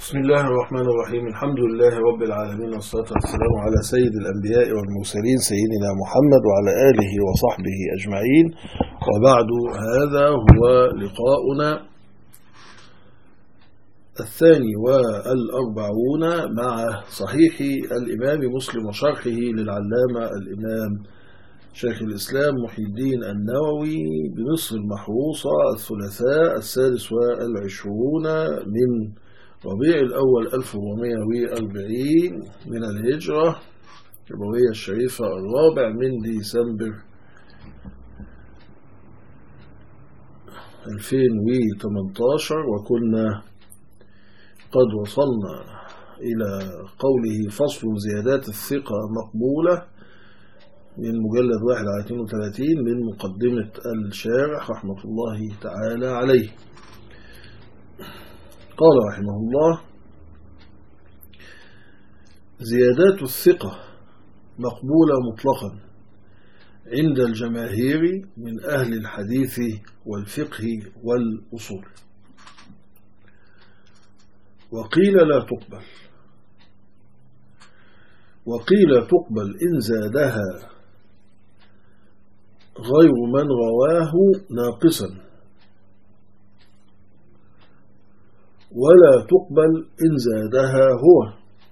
بسم الله الرحمن الرحيم الحمد لله رب العالمين والصلاة والسلام على سيد الأنبياء والمرسلين سيدنا محمد وعلى آله وصحبه أجمعين وبعد هذا هو لقاؤنا الثاني والأربعون مع صحيح الإمام مسلم وشرحه للعلامة الإمام شيخ الإسلام محي الدين النووي بمصر المحروسة الثلاثاء السادس والعشرون من ربيع الأول 1440 من الهجرة النبوية الشريفة الرابع من ديسمبر 2018 وكنا قد وصلنا إلى قوله فصل زيادات الثقة مقبولة من مجلد 1 على 32 من مقدمة الشارح رحمة الله تعالى عليه قال رحمه الله زيادات الثقة مقبولة مطلقا عند الجماهير من أهل الحديث والفقه والأصول وقيل لا تقبل وقيل تقبل إن زادها غير من رواه ناقصا ولا تقبل إن زادها هو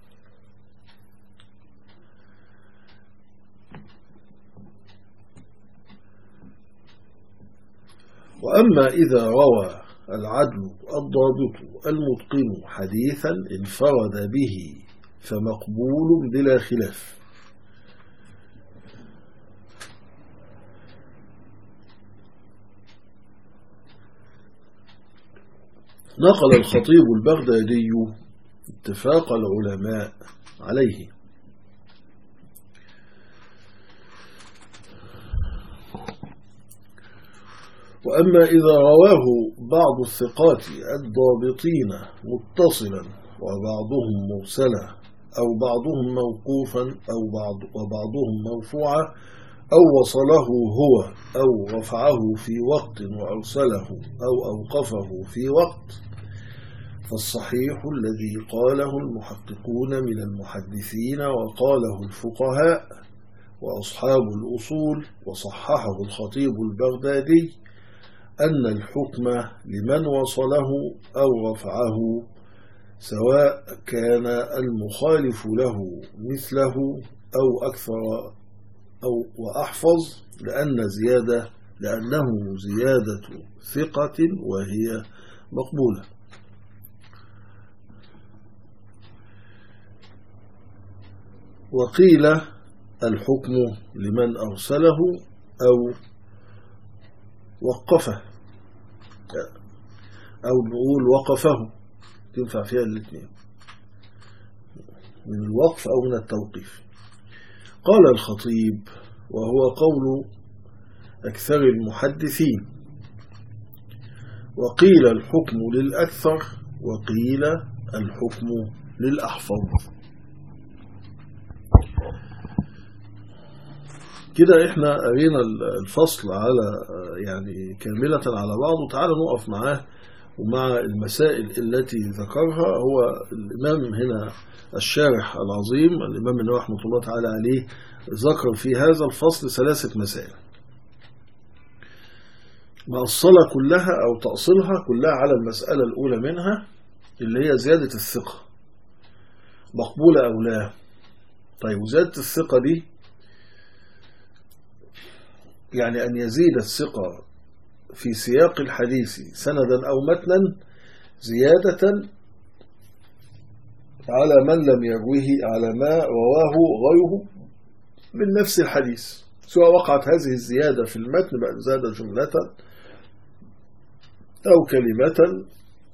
وأما إذا روى العدل الضابط المتقن حديثا انفرد به فمقبول بلا خلاف نقل الخطيب البغدادي اتفاق العلماء عليه وأما إذا رواه بعض الثقات الضابطين متصلا وبعضهم مرسلا أو بعضهم موقوفا أو بعض وبعضهم مرفوعا أو وصله هو أو رفعه في وقت وأرسله أو أوقفه في وقت فالصحيح الذي قاله المحققون من المحدثين وقاله الفقهاء وأصحاب الأصول وصححه الخطيب البغدادي أن الحكم لمن وصله أو رفعه سواء كان المخالف له مثله أو أكثر أو وأحفظ لأن زيادة لأنه زيادة ثقة وهي مقبولة وقيل الحكم لمن أرسله أو وقفه أو نقول وقفه تنفع فيها الاثنين من الوقف أو من التوقيف قال الخطيب وهو قول أكثر المحدثين وقيل الحكم للأكثر وقيل الحكم للأحفظ كده احنا قرينا الفصل على يعني كاملة على بعضه تعالى نقف معاه ومع المسائل التي ذكرها هو الإمام هنا الشارح العظيم الإمام النووي رحمة الله تعالى عليه ذكر في هذا الفصل ثلاثة مسائل مأصلة كلها أو تأصيلها كلها على المسألة الأولى منها اللي هي زيادة الثقة مقبولة أو لا طيب وزيادة الثقة دي يعني أن يزيد الثقة في سياق الحديث سندا أو متنا زيادة على من لم يرويه على ما رواه غيره من نفس الحديث سواء وقعت هذه الزيادة في المتن بأن زاد جملة أو كلمة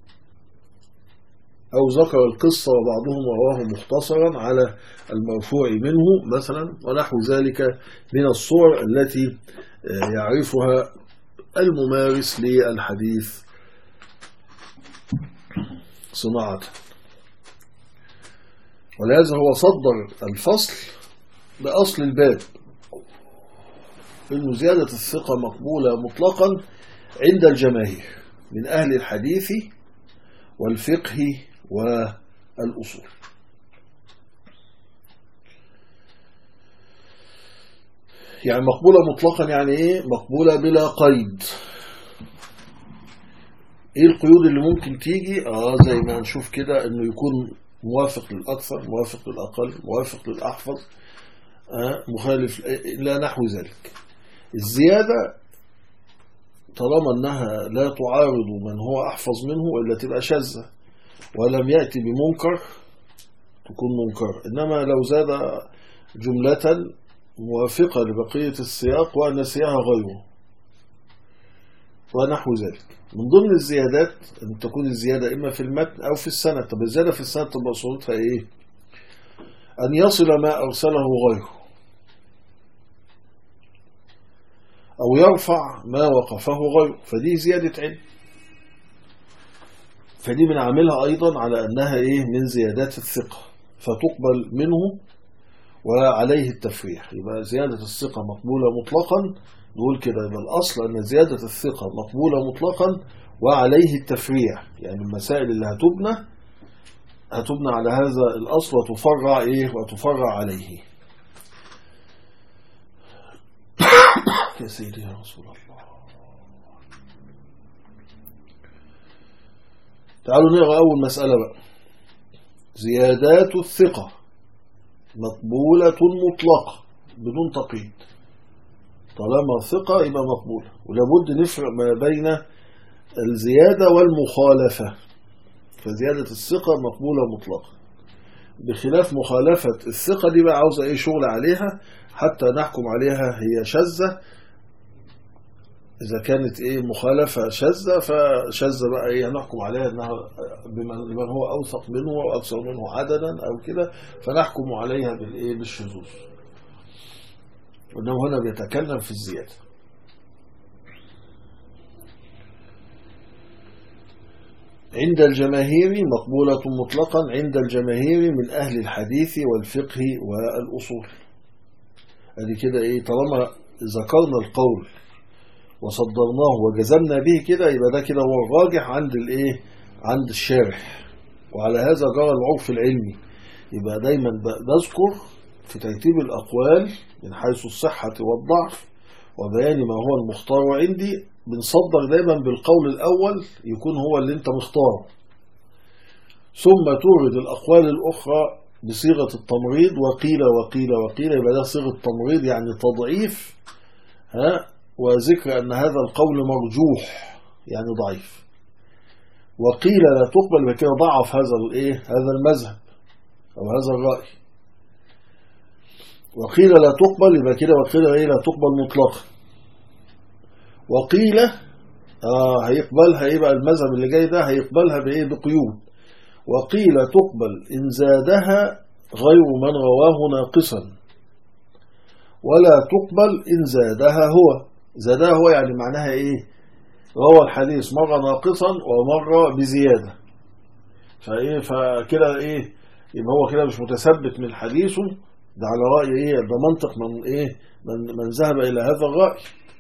أو ذكر القصة وبعضهم رواه مختصرا على المرفوع منه مثلا ونحو ذلك من الصور التي يعرفها الممارس للحديث صناعة ولهذا هو صدر الفصل بأصل الباب إنه زيادة الثقة مقبولة مطلقا عند الجماهير من أهل الحديث والفقه الأصول يعني مقبولة مطلقا يعني ايه مقبولة بلا قيد ايه القيود اللي ممكن تيجي اه زي ما هنشوف كده انه يكون موافق للاكثر موافق للاقل موافق للاحفظ آه مخالف لا نحو ذلك الزيادة طالما انها لا تعارض من هو احفظ منه الا تبقى شاذة ولم يأتي بمنكر تكون منكر انما لو زاد جملة موافقة لبقية السياق ونسيها غيره ونحو ذلك من ضمن الزيادات أن تكون الزيادة إما في المتن أو في السنة طب الزيادة في السنة تبقى صورتها إيه أن يصل ما أرسله غيره أو يرفع ما وقفه غيره فدي زيادة علم فدي بنعملها أيضا على أنها إيه من زيادات الثقة فتقبل منه وعليه التفريح يبقى زيادة الثقة مقبولة مطلقا نقول كده يبقى الأصل أن زيادة الثقة مقبولة مطلقا وعليه التفريع يعني المسائل اللي هتبنى هتبنى على هذا الأصل وتفرع إيه وتفرع عليه يا سيدي يا رسول الله تعالوا نقرأ أول مسألة بقى زيادات الثقة مقبولة مطلقة بدون تقييد طالما ثقة يبقى مقبولة ولابد نفرق ما بين الزيادة والمخالفة فزيادة الثقة مقبولة مطلقة بخلاف مخالفة الثقة دي بقى عاوزة ايه شغل عليها حتى نحكم عليها هي شاذة إذا كانت إيه مخالفة شاذة فشاذة بقى إيه هنحكم عليها إنها بمن هو أوثق منه وأكثر منه عددا أو كده فنحكم عليها بالإيه بالشذوذ وإنه هنا بيتكلم في الزيادة عند الجماهير مقبولة مطلقا عند الجماهير من أهل الحديث والفقه والأصول ادي كده ايه طالما ذكرنا القول وصدرناه وجزمنا به كده يبقى ده كده هو الراجح عند الايه عند الشارح وعلى هذا جرى العرف العلمي يبقى دايما بذكر في ترتيب الأقوال من حيث الصحة والضعف وبيان ما هو المختار عندي بنصدر دايما بالقول الأول يكون هو اللي انت مختاره ثم تورد الأقوال الأخرى بصيغة التمريض وقيل وقيل وقيل يبقى ده صيغة تمريض يعني تضعيف ها وذكر أن هذا القول مرجوح يعني ضعيف وقيل لا تقبل بكده ضعف هذا الايه هذا المذهب أو هذا الرأي وقيل لا تقبل يبقى كده وقيل ايه لا تقبل مطلقا وقيل آه هيقبلها ايه بقى المذهب اللي جاي ده هيقبلها بايه بقيود وقيل تقبل إن زادها غير من رواه ناقصا ولا تقبل إن زادها هو زادها هو يعني معناها إيه روى الحديث مرة ناقصا ومرة بزيادة فإيه فكده إيه يبقى هو كده مش متثبت من حديثه ده على رأي إيه ده منطق من إيه من, من ذهب إلى هذا الرأي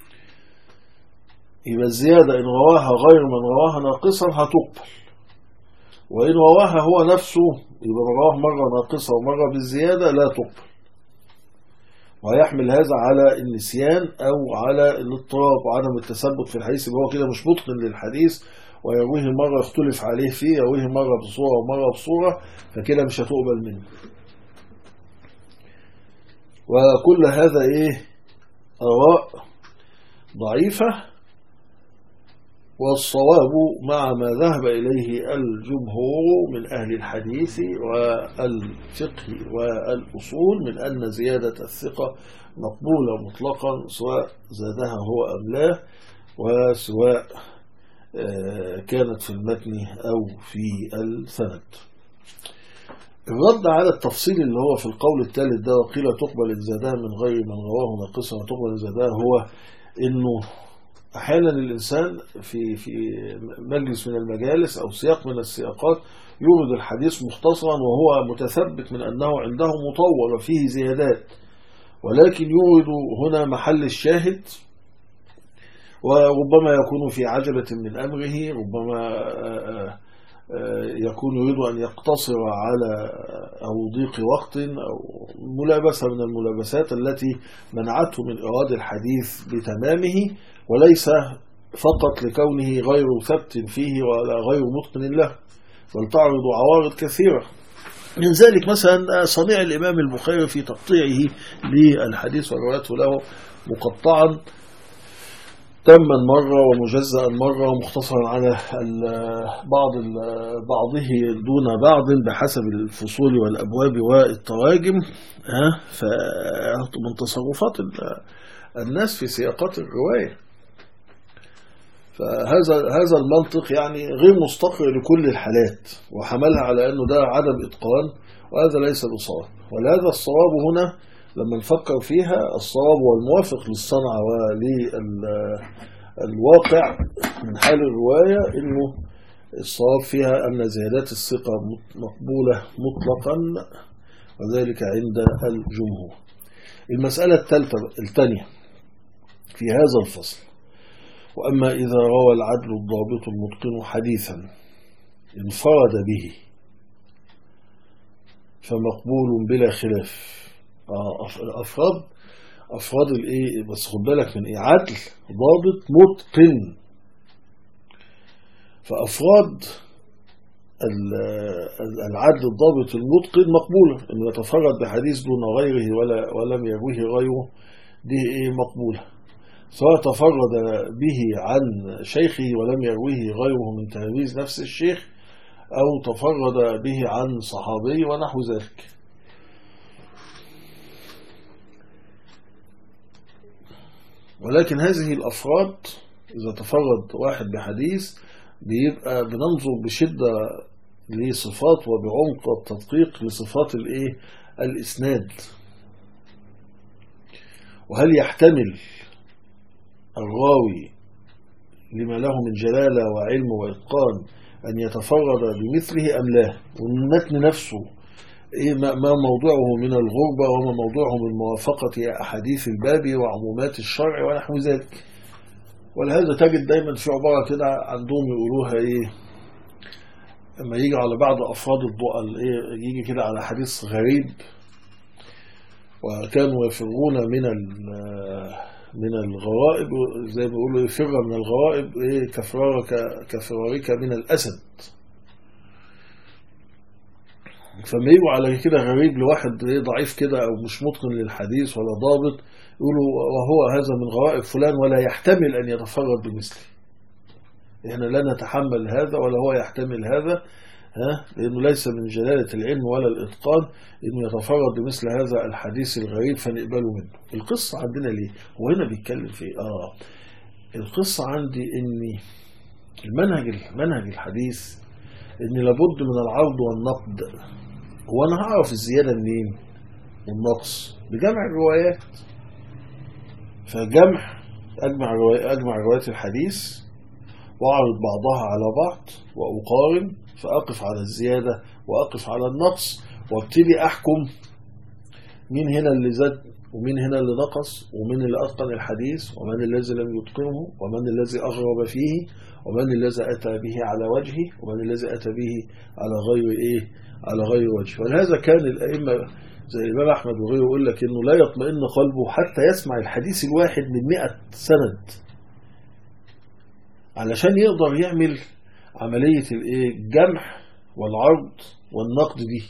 يبقى الزيادة إن رواها غير من رواها ناقصا هتقبل وإن رواها هو نفسه يبقى رواه مرة ناقصة ومرة بالزيادة لا تقبل ويحمل هذا على النسيان أو على الاضطراب وعدم التثبت في الحديث يبقى هو كده مش متقن للحديث ويرويه مرة يختلف عليه فيه يرويه مرة بصورة ومرة بصورة فكده مش هتقبل منه وكل هذا إيه آراء ضعيفة والصواب مع ما ذهب إليه الجمهور من أهل الحديث والفقه والأصول من أن زيادة الثقة مقبولة مطلقا سواء زادها هو أم لا وسواء كانت في المتن أو في السند الرد على التفصيل اللي هو في القول الثالث ده وقيل تقبل إن زادها من غير من رواه ناقصا وتقبل إن زادها هو إنه أحيانا الإنسان في في مجلس من المجالس أو سياق من السياقات يورد الحديث مختصرا وهو متثبت من أنه عنده مطول وفيه زيادات ولكن يورد هنا محل الشاهد وربما يكون في عجلة من أمره ربما يكون يريد أن يقتصر على أو ضيق وقت أو ملابسة من الملابسات التي منعته من إراد الحديث بتمامه وليس فقط لكونه غير ثبت فيه ولا غير متقن له بل تعرض عوارض كثيرة من ذلك مثلا صنيع الإمام البخاري في تقطيعه للحديث وروايته له مقطعا تما مرة ومجزأ مرة ومختصرا على بعض بعضه دون بعض بحسب الفصول والأبواب والتراجم من تصرفات الناس في سياقات الرواية فهذا هذا المنطق يعني غير مستقر لكل الحالات وحملها على أنه ده عدم إتقان وهذا ليس بصواب ولهذا الصواب هنا لما نفكر فيها الصواب والموافق للصنعة وللواقع من حال الرواية انه الصواب فيها ان زيادات الثقة مقبولة مطلقا وذلك عند الجمهور المسألة الثالثة الثانية في هذا الفصل وأما إذا روى العدل الضابط المتقن حديثا انفرد به فمقبول بلا خلاف أفراد أفراد الإيه بس خد بالك من إيه عدل ضابط متقن فأفراد العدل الضابط المتقن مقبولة إنه يتفرد بحديث دون غيره ولا ولم يرويه غيره دي إيه مقبولة سواء تفرد به عن شيخه ولم يرويه غيره من تلاميذ نفس الشيخ أو تفرد به عن صحابي ونحو ذلك ولكن هذه الأفراد إذا تفرد واحد بحديث بيبقى بننظر بشدة لصفات وبعمق التدقيق لصفات الايه الإسناد وهل يحتمل الراوي لما له من جلالة وعلم وإتقان أن يتفرد بمثله أم لا والمتن نفسه إيه ما موضوعه من الغربة وما موضوعه من موافقة أحاديث الباب وعمومات الشرع ونحو ذلك ولهذا تجد دايما في عبارة كده عندهم يقولوها إيه لما يجي على بعض أفراد الضوء إيه يجي كده على حديث غريب وكانوا يفرون من من الغرائب زي ما بيقولوا يفر من الغرائب إيه كفرارك كفرارك من الأسد فما يجوا على كده غريب لواحد ضعيف كده أو مش متقن للحديث ولا ضابط يقولوا وهو هذا من غرائب فلان ولا يحتمل أن يتفرد بمثله احنا لا نتحمل هذا ولا هو يحتمل هذا ها لأنه ليس من جلالة العلم ولا الإتقان أنه يتفرد بمثل هذا الحديث الغريب فنقبله منه القصة عندنا ليه هو هنا بيتكلم في آه القصة عندي أني المنهج منهج الحديث أن لابد من العرض والنقد هو أنا هعرف الزيادة منين والنقص بجمع الروايات فجمع أجمع رواية أجمع روايات الحديث وأعرض بعضها على بعض وأقارن فأقف على الزيادة وأقف على النقص وابتدي أحكم مين هنا اللي زاد ومين هنا اللي نقص ومين اللي أتقن الحديث ومن الذي لم يتقنه ومن الذي أغرب فيه ومن الذي أتى به على وجهه ومن الذي أتى به على غير إيه على غير وجه ولهذا كان الأئمة زي الإمام أحمد وغيره يقول لك إنه لا يطمئن قلبه حتى يسمع الحديث الواحد من مئة سند علشان يقدر يعمل عملية الايه الجمع والعرض والنقد دي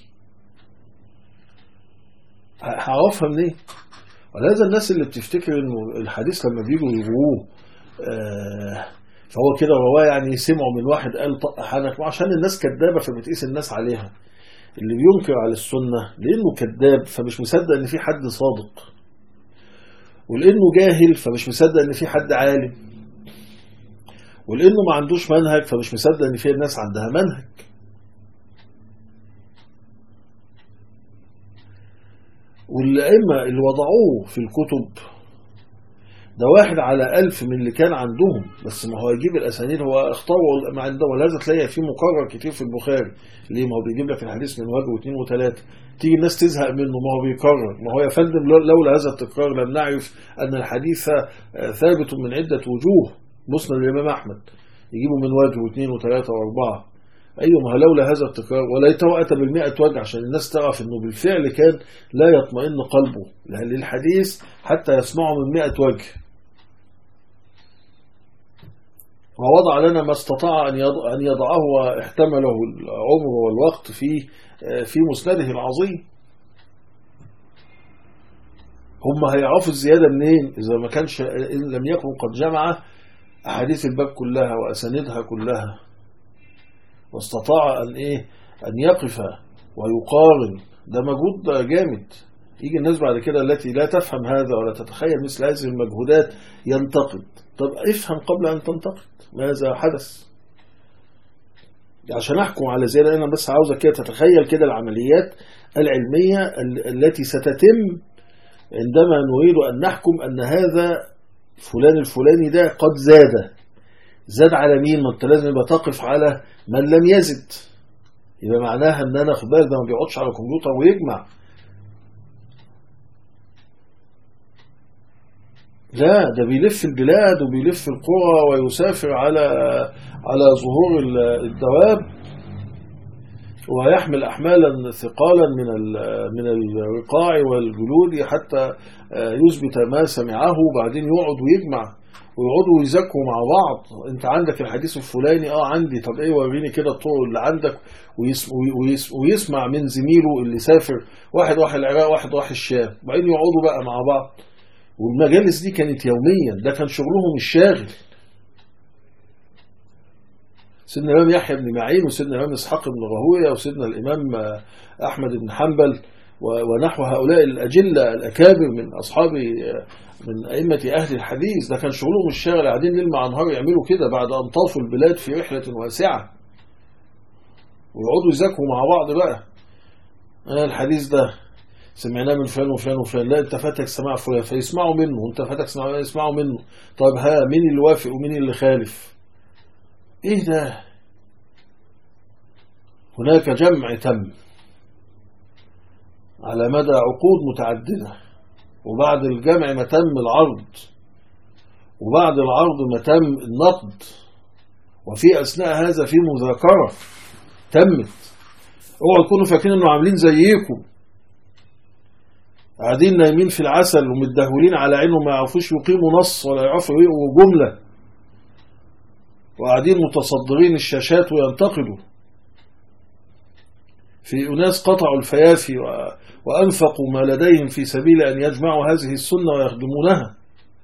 هعرفها منين ولهذا الناس اللي بتفتكر انه الحديث لما بيجوا يرووه آه فهو كده رواه يعني سمعوا من واحد قال طق حنك عشان الناس كدابه فبتقيس الناس عليها اللي بينكر على السنه لانه كذاب فمش مصدق ان في حد صادق ولانه جاهل فمش مصدق ان في حد عالم ولانه ما عندوش منهج فمش مصدق ان في ناس عندها منهج والأئمة اللي وضعوه في الكتب ده واحد على ألف من اللي كان عندهم بس ما هو يجيب الأسانيد هو اختاروا ما عنده ولازم تلاقي في مكرر كتير في البخاري ليه ما هو بيجيب لك الحديث من وجه واثنين وثلاثة تيجي الناس تزهق منه ما هو بيكرر ما هو يا فندم لولا هذا التكرار لم نعرف أن الحديث ثابت من عدة وجوه مسند الإمام أحمد يجيبوا من وجه واثنين وثلاثة وأربعة أيوة ما هو لولا هذا التكرار وليته أتى بالمئة وجه عشان الناس تعرف أنه بالفعل كان لا يطمئن قلبه للحديث حتى يسمعه من مئة وجه ووضع لنا ما استطاع أن أن يضعه واحتمله العمر والوقت في في مسنده العظيم هم هيعرفوا الزيادة منين إذا ما كانش إن لم يكن قد جمع أحاديث الباب كلها وأساندها كلها واستطاع أن إيه أن يقف ويقارن ده مجهود جامد يجي الناس بعد كده التي لا تفهم هذا ولا تتخيل مثل هذه المجهودات ينتقد طب افهم قبل أن تنتقد ماذا حدث عشان أحكم على زيادة أنا بس عاوزك كده تتخيل كده العمليات العلمية التي ستتم عندما نريد أن نحكم أن هذا فلان الفلاني ده قد زاد زاد على مين ما انت لازم يبقى تقف على من لم يزد يبقى معناها ان انا خد بالك ده ما بيقعدش على الكمبيوتر ويجمع لا ده بيلف البلاد وبيلف القرى ويسافر على على ظهور الدواب ويحمل أحمالا ثقالا من من الرقاع والجلود حتى يثبت ما سمعه وبعدين يقعد ويجمع ويقعدوا يذاكروا مع بعض انت عندك الحديث الفلاني اه عندي طب ايه وريني كده الطرق اللي عندك ويسمع من زميله اللي سافر واحد راح العراق واحد راح الشام وبعدين يقعدوا بقى مع بعض والمجالس دي كانت يوميا ده كان شغلهم الشاغل سيدنا الإمام يحيى بن معين وسيدنا الإمام إسحاق بن راهويه وسيدنا الإمام أحمد بن حنبل ونحو هؤلاء الأجلة الأكابر من أصحاب من أئمة أهل الحديث ده كان شغلهم الشاغل قاعدين ليل مع نهار يعملوا كده بعد أن طافوا البلاد في رحلة واسعة ويقعدوا يذاكروا مع بعض بقى أنا الحديث ده سمعناه من فلان وفلان وفلان لا انت فاتك سماع فلان فيسمعوا منه وانت فاتك سماع يسمعوا منه طيب ها مين اللي وافق ومين اللي خالف ايه ده هناك جمع تم على مدى عقود متعددة وبعد الجمع ما تم العرض وبعد العرض ما تم النقد وفي أثناء هذا في مذاكرة تمت اوعوا تكونوا فاكرين انه عاملين زيكم قاعدين نايمين في العسل ومتدهولين على عينهم ما يعرفوش يقيموا نص ولا يعرفوا يقروا جمله وقاعدين متصدرين الشاشات وينتقدوا في أناس قطعوا الفيافي وأنفقوا ما لديهم في سبيل أن يجمعوا هذه السنة ويخدمونها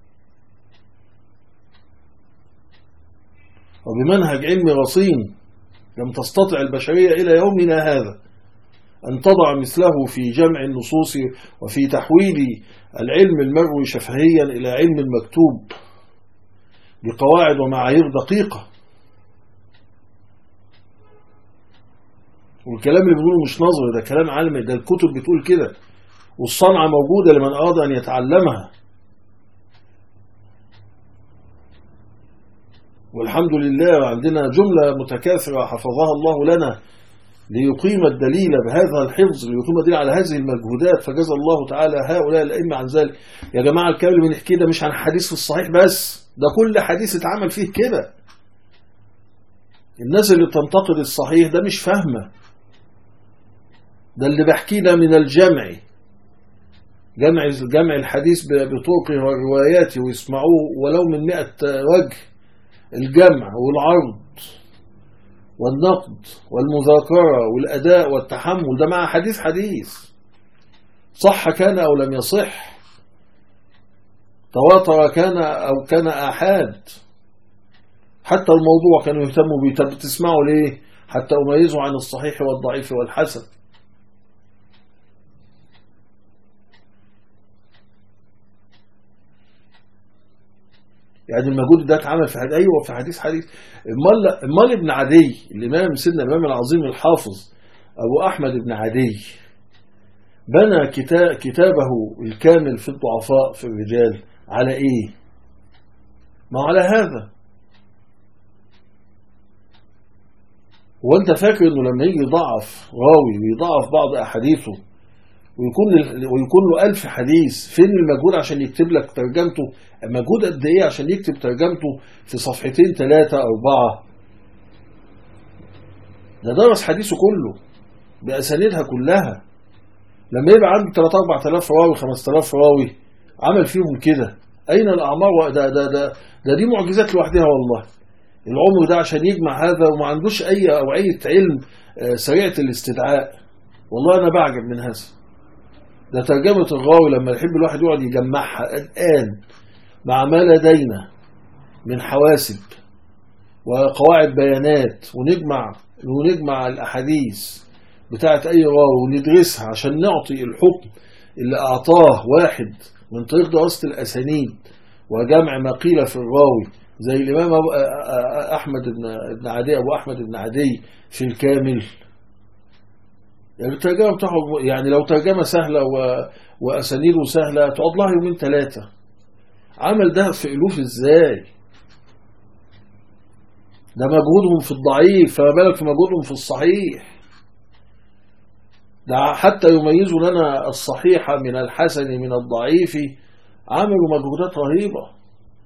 وبمنهج علمي رصين لم تستطع البشرية إلى يومنا هذا أن تضع مثله في جمع النصوص وفي تحويل العلم المروي شفهيا إلى علم مكتوب بقواعد ومعايير دقيقة والكلام اللي بيقوله مش نظري ده كلام علمي ده الكتب بتقول كده والصنعة موجودة لمن أراد أن يتعلمها والحمد لله عندنا جملة متكاثرة حفظها الله لنا ليقيم الدليل بهذا الحفظ ليقيم الدليل على هذه المجهودات فجزى الله تعالى هؤلاء الأئمة عن ذلك يا جماعة الكلام اللي بنحكيه ده مش عن حديث في الصحيح بس ده كل حديث اتعمل فيه كده الناس اللي بتنتقد الصحيح ده مش فاهمة ده اللي بحكينا من الجمع جمع جمع الحديث بطرقه ورواياته ويسمعوه ولو من مئة وجه الجمع والعرض والنقد والمذاكرة والأداء والتحمل ده مع حديث حديث صح كان أو لم يصح تواتر كان أو كان آحاد حتى الموضوع كانوا يهتموا بيه طب بتسمعوا ليه حتى أميزوا عن الصحيح والضعيف والحسن يعني المجهود ده اتعمل في حديث ايوه في حديث حديث امال امال ابن عدي الامام سيدنا الامام العظيم الحافظ ابو احمد بن عدي بنى كتاب كتابه الكامل في الضعفاء في الرجال على ايه ما على هذا وانت فاكر انه لما يجي يضعف راوي ويضعف بعض احاديثه ويكون ويكون له ألف حديث فين المجهود عشان يكتب لك ترجمته مجهود قد إيه عشان يكتب ترجمته في صفحتين ثلاثة أربعة ده درس حديثه كله بأسانيدها كلها لما يبقى عنده 3 4000 راوي 5000 راوي عمل فيهم كده أين الأعمار ده ده ده ده دي معجزات لوحدها والله العمر ده عشان يجمع هذا وما عندوش أي أوعية علم سريعة الاستدعاء والله أنا بعجب من هذا ده ترجمة الراوي لما يحب الواحد يقعد يجمعها الآن مع ما لدينا من حواسب وقواعد بيانات ونجمع ونجمع الأحاديث بتاعت أي راوي وندرسها عشان نعطي الحكم اللي أعطاه واحد من طريق دراسة الأسانيد وجمع ما قيل في الراوي زي الإمام أحمد بن عدي أبو أحمد بن عدي في الكامل يعني الترجمة بتاعه يعني لو ترجمة سهلة وأسانيده سهلة تقعد لها يومين ثلاثة عمل ده في ألوف إزاي ده مجهودهم في الضعيف فما بالك في مجهودهم في الصحيح ده حتى يميزوا لنا الصحيح من الحسن من الضعيف عملوا مجهودات رهيبة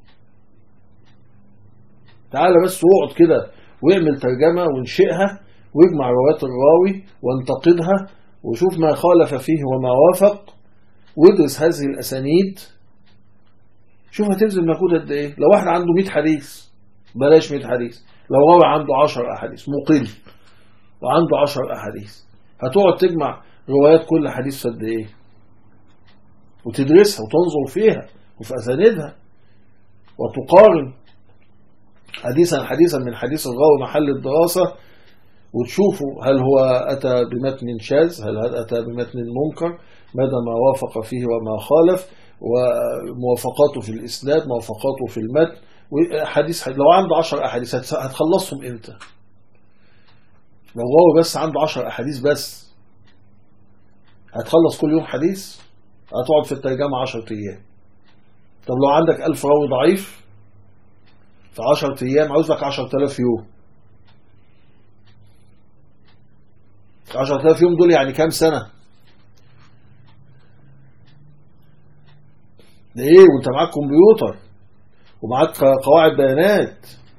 تعال بس واقعد كده واعمل ترجمة وانشئها واجمع روايات الراوي وانتقدها وشوف ما خالف فيه وما وافق وادرس هذه الأسانيد شوف هتبذل مجهود قد ايه لو واحد عنده 100 حديث بلاش 100 حديث لو راوي عنده 10 أحاديث مقل وعنده 10 أحاديث هتقعد تجمع روايات كل حديث قد ايه وتدرسها وتنظر فيها وفي أسانيدها وتقارن حديثا حديثا من حديث الراوي محل الدراسة وتشوفوا هل هو أتى بمتن شاذ هل أتى بمتن منكر مدى ما وافق فيه وما خالف وموافقاته في الإسناد موافقاته في المتن وحديث لو عنده 10 أحاديث هتخلصهم إمتى لو هو بس عنده 10 أحاديث بس هتخلص كل يوم حديث هتقعد في الترجمة 10 أيام طب لو عندك 1000 راوي ضعيف في 10 أيام عاوز لك 10000 يوم 10000 يوم دول يعني كام سنة ده ايه وانت معاك كمبيوتر ومعاك قواعد بيانات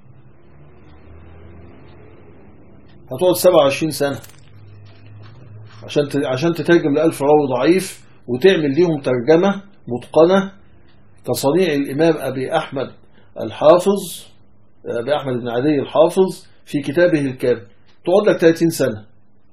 هتقعد 27 سنة عشان عشان تترجم ل 1000 راوي ضعيف وتعمل ليهم ترجمة متقنة كصنيع الإمام أبي أحمد الحافظ أبي أحمد بن عدي الحافظ في كتابه الكامل تقعد لك 30 سنة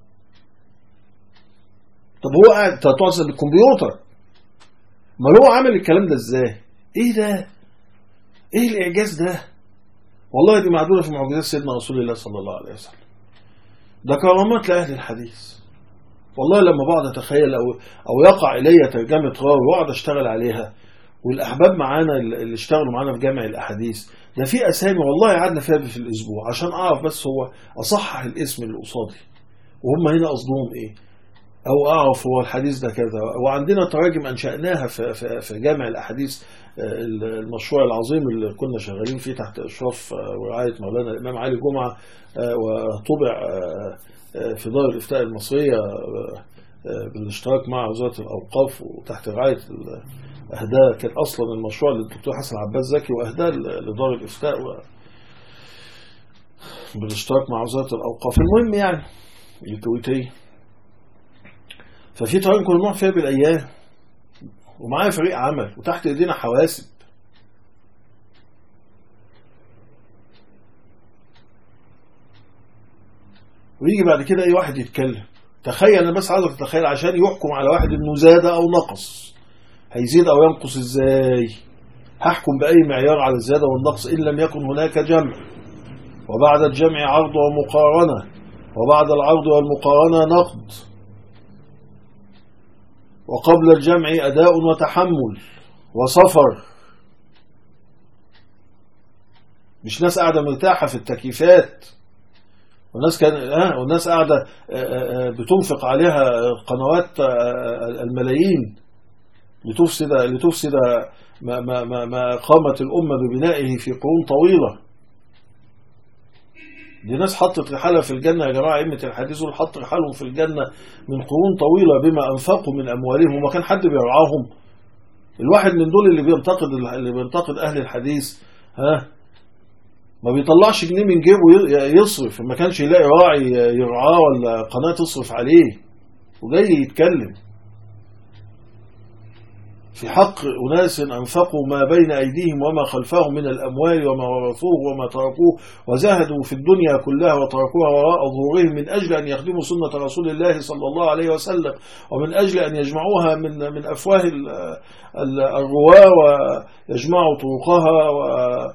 طب هو قاعد تقعد بالكمبيوتر ما هو عامل الكلام ده ازاي ايه ده ايه الاعجاز ده والله دي معدوله في معجزات سيدنا رسول الله صلى الله عليه وسلم ده كرامات لاهل الحديث والله لما بقعد اتخيل او او يقع الي ترجمه راوي واقعد اشتغل عليها والاحباب معانا اللي اشتغلوا معانا في جامع الاحاديث ده في اسامي والله قعدنا فيها في الاسبوع عشان اعرف بس هو اصحح الاسم اللي قصادي وهم هنا قصدهم ايه او اعرف هو الحديث ده كذا وعندنا تراجم انشاناها في في في جامع الاحاديث المشروع العظيم اللي كنا شغالين فيه تحت اشراف ورعايه مولانا الامام علي جمعه وطبع في دار الافتاء المصريه بالاشتراك مع وزاره الاوقاف وتحت رعايه اهداه كان اصلا المشروع للدكتور حسن عباس زكي واهداه لدار الافتاء بالاشتراك مع وزاره الاوقاف المهم يعني الكويتيه ففي طريقة كنا بنروح فيها بالأيام ومعايا فريق عمل وتحت ايدينا حواسب ويجي بعد كده اي واحد يتكلم تخيل انا بس عايزك تتخيل عشان يحكم على واحد انه زاد او نقص هيزيد او ينقص ازاي هحكم باي معيار على الزياده والنقص ان لم يكن هناك جمع وبعد الجمع عرض ومقارنه وبعد العرض والمقارنه نقد وقبل الجمع أداء وتحمل وسفر مش ناس قاعدة مرتاحة في التكييفات والناس كان آه والناس قاعدة بتنفق عليها قنوات الملايين لتفسد لتفسد ما, ما, ما, ما قامت الأمة ببنائه في قرون طويلة دي ناس حطت رحالها في الجنة يا جماعة أئمة الحديث دول حط رحالهم في الجنة من قرون طويلة بما أنفقوا من أموالهم وما كان حد بيرعاهم الواحد من دول اللي بينتقد اللي بينتقد أهل الحديث ها ما بيطلعش جنيه من جيبه يصرف ما كانش يلاقي راعي يرعاه ولا قناة تصرف عليه وجاي يتكلم في حق أناس أنفقوا ما بين أيديهم وما خلفهم من الأموال وما ورثوه وما تركوه وزهدوا في الدنيا كلها وتركوها وراء ظهورهم من أجل أن يخدموا سنة رسول الله صلى الله عليه وسلم ومن أجل أن يجمعوها من من أفواه الرواة ويجمعوا طرقها و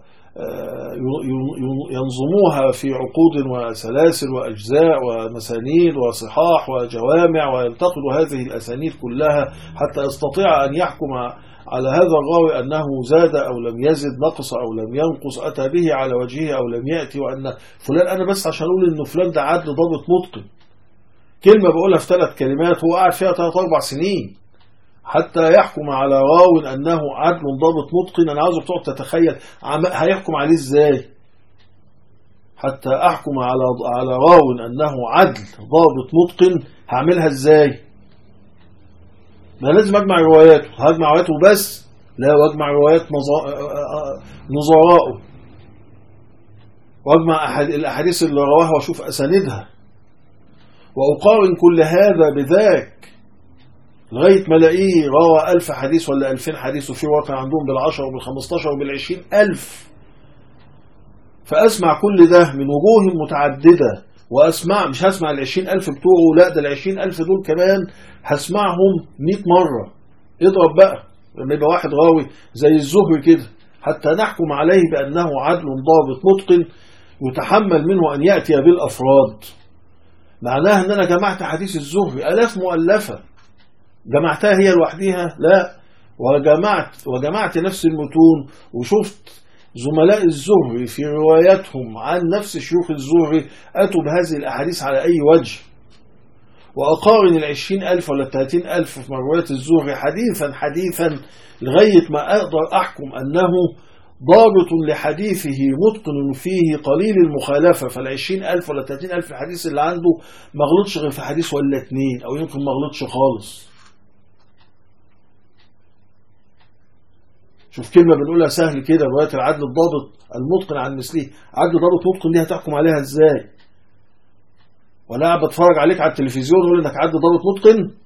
ينظموها في عقود وسلاسل وأجزاء ومسانيد وصحاح وجوامع وينتقدوا هذه الأسانيد كلها حتى يستطيع أن يحكم على هذا الراوي أنه زاد أو لم يزد نقص أو لم ينقص أتى به على وجهه أو لم يأتي وأن فلان أنا بس عشان أقول أن فلان ده عدل ضابط متقن كلمة بقولها في ثلاث كلمات هو قاعد فيها ثلاث أربع سنين حتى يحكم على راو أنه عدل ضابط متقن أنا عاوزك تقعد تتخيل هيحكم عليه إزاي حتى أحكم على على راو أنه عدل ضابط متقن هعملها إزاي ما لازم أجمع رواياته هجمع رواياته بس لا واجمع روايات نظرائه واجمع الأحاديث اللي رواها واشوف أساندها وأقارن كل هذا بذاك لغاية ما الاقيه روى ألف حديث ولا ألفين حديث وفي واقع عندهم بالعشر وبالخمستاشر وبالعشرين ألف فأسمع كل ده من وجوه متعددة وأسمع مش هسمع العشرين ألف بتوعه لا ده العشرين ألف دول كمان هسمعهم مئة مرة اضرب بقى لما يبقى واحد راوي زي الزهري كده حتى نحكم عليه بأنه عدل ضابط متقن يتحمل منه أن يأتي بالأفراد معناها أن أنا جمعت حديث الزهري ألاف مؤلفة جمعتها هي لوحديها لا وجمعت وجمعت نفس المتون وشفت زملاء الزهري في رواياتهم عن نفس شيوخ الزهري أتوا بهذه الأحاديث على أي وجه وأقارن العشرين ألف ولا الثلاثين ألف في روايات الزهري حديثا حديثا لغاية ما أقدر أحكم أنه ضابط لحديثه متقن فيه قليل المخالفة فالعشرين ألف ولا الثلاثين ألف الحديث اللي عنده ما غلطش غير في حديث ولا اتنين أو يمكن ما غلطش خالص شوف كلمة بنقولها سهل كده رواية العدل الضابط المتقن عن مثله عدل ضابط متقن دي هتحكم عليها ازاي ولا قاعد بتفرج عليك على التلفزيون ويقول انك عدل ضابط متقن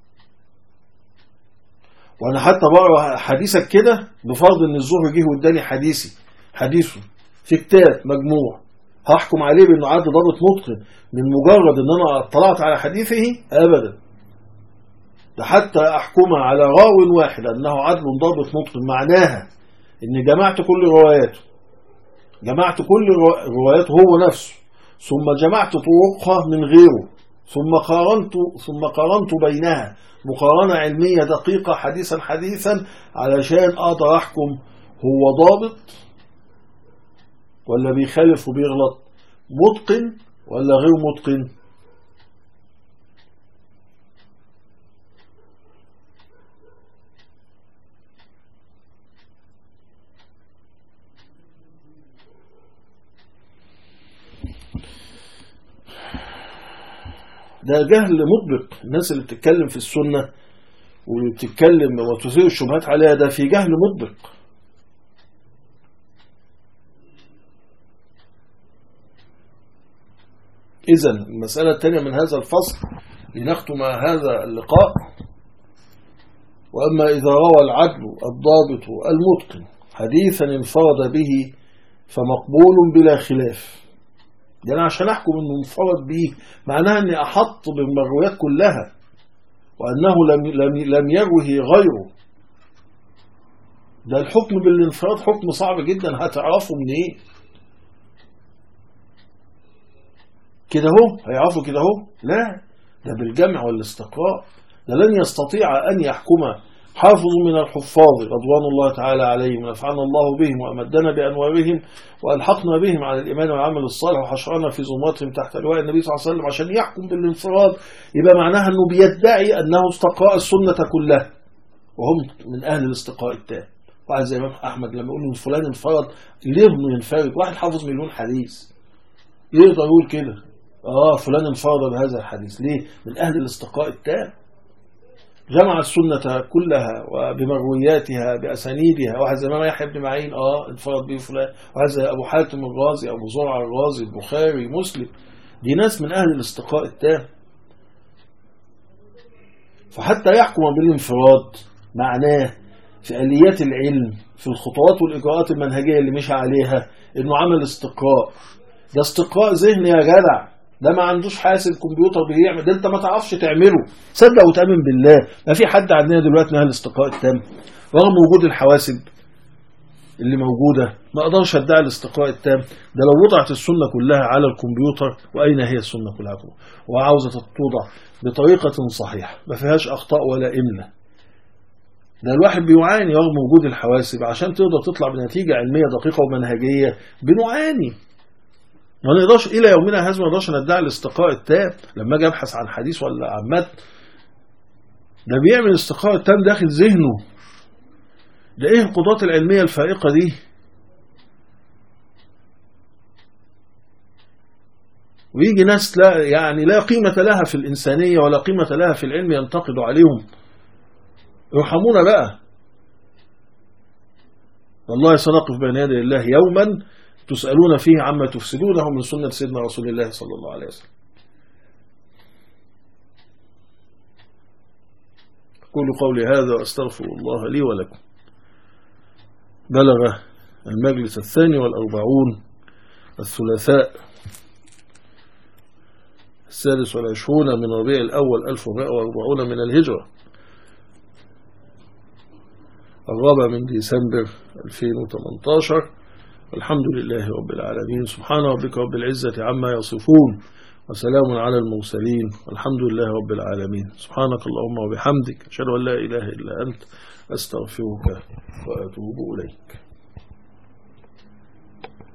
وانا حتى بقرا حديثك كده بفرض ان الظهر جه واداني حديثي حديثه في كتاب مجموع هحكم عليه بانه عدل ضابط متقن من مجرد ان انا اطلعت على حديثه ابدا ده حتى أحكم على راو واحد أنه عدل ضابط متقن معناها إن جمعت كل رواياته جمعت كل رواياته هو نفسه ثم جمعت طرقها من غيره ثم قارنت ثم قارنت بينها مقارنة علمية دقيقة حديثا حديثا علشان أقدر أحكم هو ضابط ولا بيخالف وبيغلط متقن ولا غير متقن ده جهل مطبق الناس اللي بتتكلم في السنة وبتتكلم وتثير الشبهات عليها ده في جهل مطبق إذا المسألة الثانية من هذا الفصل لنختم هذا اللقاء وأما إذا روى العدل الضابط المتقن حديثا انفرد به فمقبول بلا خلاف ده أنا عشان أحكم أنه انفرد به معناها أني أحط بالمرويات كلها وأنه لم, لم, لم يروه غيره ده الحكم بالانفراد حكم صعب جدا هتعرفه منين إيه؟ كده اهو هيعرفوا كده اهو لا ده بالجمع والاستقراء ده لن يستطيع أن يحكم حافظ من الحفاظ رضوان الله تعالى عليهم ونفعنا الله بهم وأمدنا بأنوارهم وألحقنا بهم على الإيمان والعمل الصالح وحشرنا في زمرتهم تحت لواء النبي صلى الله عليه وسلم عشان يحكم بالانفراد يبقى معناها أنه بيدعي أنه استقراء السنة كلها وهم من أهل الاستقراء التام واحد زي الإمام أحمد لما يقول إن فلان انفرد ليه ابنه ينفرد واحد حافظ مليون حديث يقدر يقول كده آه فلان انفرد بهذا الحديث ليه من أهل الاستقراء التام جمع السنة كلها وبمروياتها بأسانيدها واحد زي ما يحيى بن معين اه انفرد به فلان واحد زي أبو حاتم الرازي أبو زرع الرازي البخاري مسلم دي ناس من أهل الاستقاء التام فحتى يحكم بالانفراد معناه في آليات العلم في الخطوات والإجراءات المنهجية اللي مشى عليها إنه عمل استقراء ده استقراء ذهني يا جدع ده ما عندوش حاسب كمبيوتر بيعمل ده انت ما تعرفش تعمله صدق وتامن بالله ما في حد عندنا دلوقتي من اهل الاستقراء التام رغم وجود الحواسب اللي موجودة ما اقدرش ادعي الاستقراء التام ده لو وضعت السنة كلها على الكمبيوتر واين هي السنة كلها وعاوزة توضع بطريقة صحيحة ما فيهاش اخطاء ولا املة ده الواحد بيعاني رغم وجود الحواسب عشان تقدر تطلع بنتيجة علمية دقيقة ومنهجية بنعاني ما نقدرش الى يومنا هذا ما نقدرش ندعي الاستقراء التام لما اجي ابحث عن حديث ولا عن متن ده بيعمل الاستقراء التام داخل ذهنه ده ايه القدرات العلميه الفائقه دي ويجي ناس لا يعني لا قيمة لها في الإنسانية ولا قيمة لها في العلم ينتقد عليهم ارحمونا بقى والله سنقف بين يدي الله يوما تسألون فيه عما تفسدونه من سنة سيدنا رسول الله صلى الله عليه وسلم أقول قولي هذا وأستغفر الله لي ولكم بلغ المجلس الثاني والأربعون الثلاثاء السادس والعشرون من ربيع الأول 1140 من الهجرة الرابع من ديسمبر 2018 الحمد لله رب العالمين سبحان ربك رب العزة عما يصفون وسلام على المرسلين والحمد لله رب العالمين سبحانك اللهم وبحمدك أشهد أن لا إله إلا أنت أستغفرك وأتوب إليك